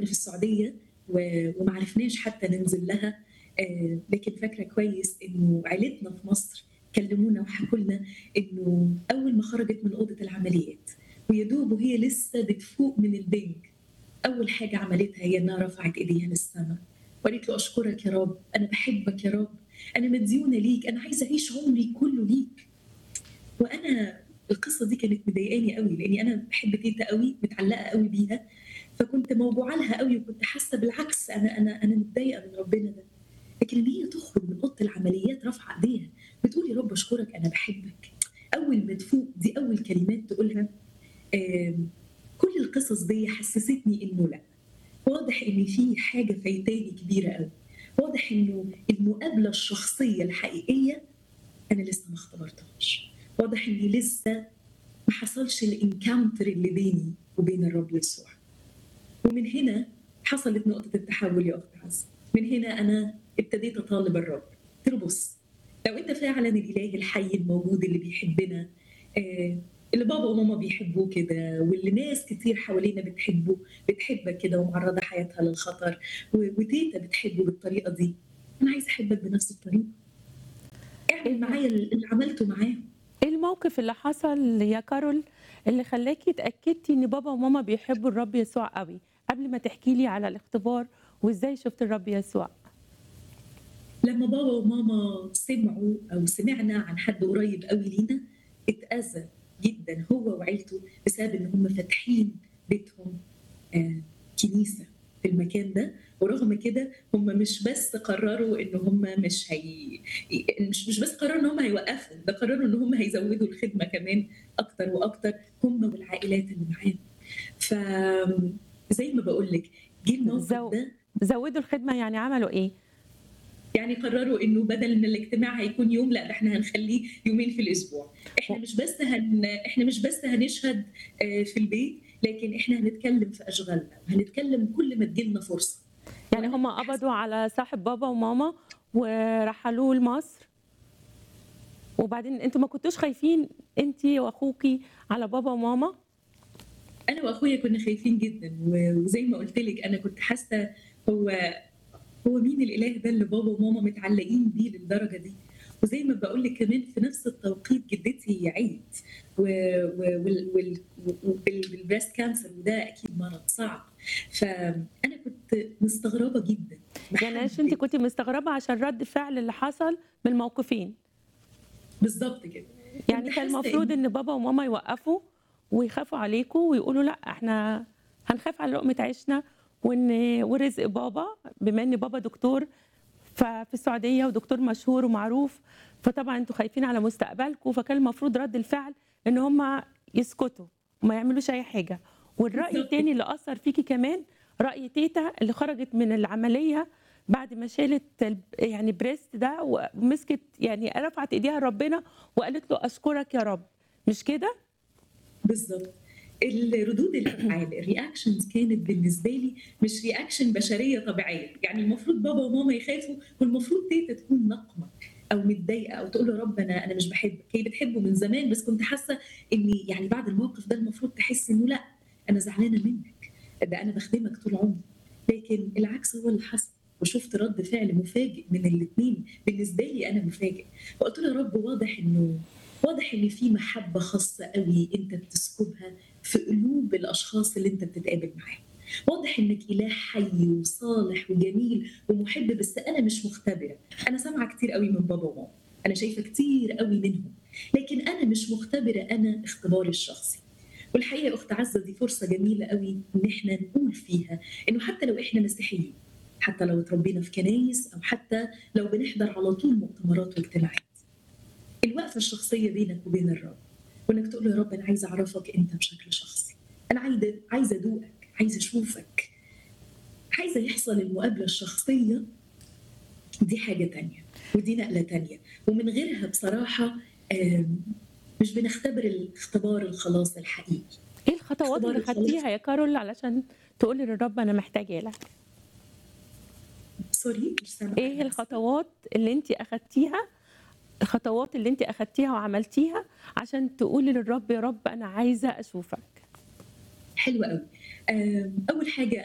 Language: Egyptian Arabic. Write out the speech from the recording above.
في السعوديه و- وما عرفناش حتى ننزل لها آه، لكن فاكره كويس انه عيلتنا في مصر كلمونا وحكوا لنا انه اول ما خرجت من اوضه العمليات ويا دوب وهي لسه بتفوق من البنج اول حاجه عملتها هي انها رفعت ايديها للسماء وقالت له اشكرك يا رب انا بحبك يا رب انا مديونه ليك انا عايزه اعيش عمري كله ليك وانا القصه دي كانت مضايقاني قوي لاني انا بحب تيتا قوي متعلقه قوي بيها فكنت موجوعه لها قوي وكنت حاسه بالعكس انا انا انا متضايقه من ربنا ده لكن ان هي تخرج من اوضه العمليات رافعه ايديها بتقول يا رب اشكرك انا بحبك اول ما تفوق دي اول كلمات تقولها آم، كل القصص دي حسستني انه لا واضح ان في حاجه فايتاني كبيره قوي واضح انه المقابله الشخصيه الحقيقيه انا لسه ما اختبرتهاش واضح اني لسه ما حصلش الانكاونتر اللي بيني وبين الرب يسوع ومن هنا حصلت نقطه التحول يا اخت عزه من هنا انا ابتديت اطالب الرب قلت له بص لو انت فعلا الاله الحي الموجود اللي بيحبنا آه، اللي بابا وماما بيحبوه كده واللي ناس كتير حوالينا بتحبه بتحبك كده ومعرضه حياتها للخطر و- وتيتا بتحبه بالطريقه دي انا عايزه احبك بنفس الطريقه اعمل معايا اللي عملته معاهم ايه الموقف اللي حصل يا كارول اللي خلاكي اتاكدتي ان بابا وماما بيحبوا الرب يسوع قوي قبل ما تحكي لي على الاختبار وازاي شفت الرب يسوع لما بابا وماما سمعوا او سمعنا عن حد قريب قوي لينا اتاذى جدا هو وعيلته بسبب ان هم فاتحين بيتهم آه كنيسه في المكان ده ورغم كده هم مش بس قرروا ان هم مش هي مش مش بس قرروا ان هم هيوقفوا ده قرروا ان هم هيزودوا الخدمه كمان اكتر واكتر هم والعائلات اللي معاهم ف زي ما بقول لك جه الموقف زو- ده زودوا الخدمه يعني عملوا ايه يعني قرروا انه بدل ما الاجتماع هيكون يوم لا ده احنا هنخليه يومين في الاسبوع احنا مش بس هن احنا مش بس هنشهد آه، في البيت لكن احنا هنتكلم في اشغالنا وهنتكلم كل ما تجيلنا فرصه يعني هم قبضوا على صاحب بابا وماما ورحلوه لمصر وبعدين انتوا ما كنتوش خايفين انت واخوكي على بابا وماما انا واخويا كنا خايفين جدا و- وزي ما قلت لك انا كنت حاسه هو هو مين الاله ده اللي بابا وماما متعلقين بيه للدرجه دي وزي ما بقول لك كمان في نفس التوقيت جدتي عيت وبالبريست كانسر وده اكيد مرض صعب فانا كنت مستغربه جدا يعني عشان انت كنت مستغربه عشان رد فعل اللي حصل من الموقفين بالظبط كده يعني كنت كان حاسة المفروض إن- ان بابا وماما يوقفوا ويخافوا عليكم ويقولوا لا احنا هنخاف على لقمه عيشنا وان ورزق بابا بما ان بابا دكتور ففي السعوديه ودكتور مشهور ومعروف فطبعا انتوا خايفين على مستقبلكم فكان المفروض رد الفعل ان هم يسكتوا وما يعملوش اي حاجه والراي بالظبط. التاني اللي اثر فيكي كمان راي تيتا اللي خرجت من العمليه بعد ما شالت ال- يعني بريست ده ومسكت يعني رفعت ايديها لربنا وقالت له اشكرك يا رب مش كده بالظبط الردود الافعال الرياكشنز كانت بالنسبه لي مش رياكشن بشريه طبيعيه يعني المفروض بابا وماما يخافوا والمفروض تيتا تكون نقمه او متضايقه او تقول له يا رب انا انا مش بحبك هي بتحبه من زمان بس كنت حاسه اني يعني بعد الموقف ده المفروض تحس انه لا انا زعلانه منك ده انا بخدمك طول عمري لكن العكس هو اللي حصل وشفت رد فعل مفاجئ من الاثنين بالنسبه لي انا مفاجئ فقلت له يا رب واضح انه واضح ان في محبه خاصه قوي انت بتسكبها في قلوب الاشخاص اللي انت بتتقابل معاهم واضح انك اله حي وصالح وجميل ومحب بس انا مش مختبره انا سامعه كتير قوي من بابا وماما انا شايفه كتير قوي منهم لكن انا مش مختبره انا اختباري الشخصي والحقيقه يا اخت عزه دي فرصه جميله قوي ان احنا نقول فيها انه حتى لو احنا مسيحيين حتى لو اتربينا في كنايس او حتى لو بنحضر على طول مؤتمرات واجتماعات الوقفه الشخصيه بينك وبين الرب وانك تقول له يا رب انا عايزه اعرفك انت بشكل شخصي انا عايزه عايزه ادوقك عايزه اشوفك عايزه يحصل المقابله الشخصيه دي حاجه تانية ودي نقله تانية ومن غيرها بصراحه آم، مش بنختبر الاختبار الخلاص الحقيقي ايه الخطوات اختبار اللي الخلاص. خدتيها يا كارول علشان تقولي للرب انا محتاجه لك سوري مش سامعه ايه الخطوات اللي انت اخدتيها الخطوات اللي انت اخدتيها وعملتيها عشان تقولي للرب يا رب انا عايزه اشوفك حلوه قوي آم، اول حاجه